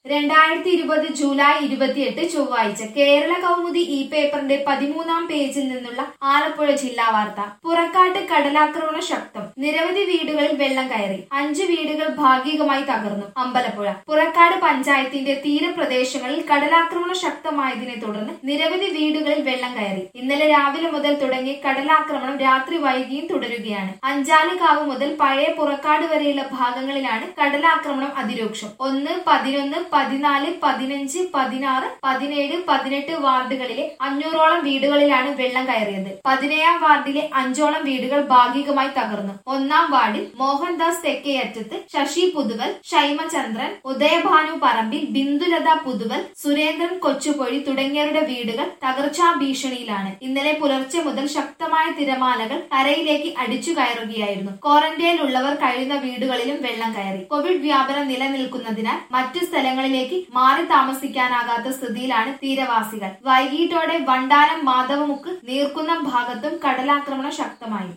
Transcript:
രണ്ടായിരത്തി ഇരുപത് ജൂലൈ ഇരുപത്തിയെട്ട് ചൊവ്വാഴ്ച കേരള കൗമുദി ഈ പേപ്പറിന്റെ പതിമൂന്നാം പേജിൽ നിന്നുള്ള ആലപ്പുഴ ജില്ലാ വാർത്ത പുറക്കാട്ട് കടലാക്രമണ ശക്തം നിരവധി വീടുകളിൽ വെള്ളം കയറി അഞ്ച് വീടുകൾ ഭാഗികമായി തകർന്നു അമ്പലപ്പുഴ പുറക്കാട് പഞ്ചായത്തിന്റെ തീരപ്രദേശങ്ങളിൽ കടലാക്രമണം ശക്തമായതിനെ തുടർന്ന് നിരവധി വീടുകളിൽ വെള്ളം കയറി ഇന്നലെ രാവിലെ മുതൽ തുടങ്ങിയ കടലാക്രമണം രാത്രി വൈകിയും തുടരുകയാണ് അഞ്ചാലുകാവ് മുതൽ പഴയ പുറക്കാട് വരെയുള്ള ഭാഗങ്ങളിലാണ് കടലാക്രമണം അതിരൂക്ഷം ഒന്ന് പതിനൊന്ന് പതിനാല് പതിനഞ്ച് പതിനാറ് പതിനേഴ് പതിനെട്ട് വാർഡുകളിലെ അഞ്ഞൂറോളം വീടുകളിലാണ് വെള്ളം കയറിയത് പതിനേഴാം വാർഡിലെ അഞ്ചോളം വീടുകൾ ഭാഗികമായി തകർന്നു ഒന്നാം വാർഡിൽ മോഹൻദാസ് തെക്കേയറ്റത്ത് ശശി പുതുവൽ ഷൈമചന്ദ്രൻ ഉദയഭാനു പറമ്പിൽ ബിന്ദുലത പുതുവൽ സുരേന്ദ്രൻ കൊച്ചുപൊഴി തുടങ്ങിയവരുടെ വീടുകൾ തകർച്ചാ ഭീഷണിയിലാണ് ഇന്നലെ പുലർച്ചെ മുതൽ ശക്തമായ തിരമാലകൾ കരയിലേക്ക് അടിച്ചു കയറുകയായിരുന്നു ക്വാറന്റൈനിലുള്ളവർ കഴിയുന്ന വീടുകളിലും വെള്ളം കയറി കോവിഡ് വ്യാപനം നിലനിൽക്കുന്നതിനാൽ മറ്റു സ്ഥലങ്ങളിലേക്ക് മാറി താമസിക്കാനാകാത്ത സ്ഥിതിയിലാണ് തീരവാസികൾ വൈകിട്ടോടെ വണ്ടാനം മാധവമുക്ക് നീർക്കുന്നം ഭാഗത്തും കടലാക്രമണം ശക്തമായി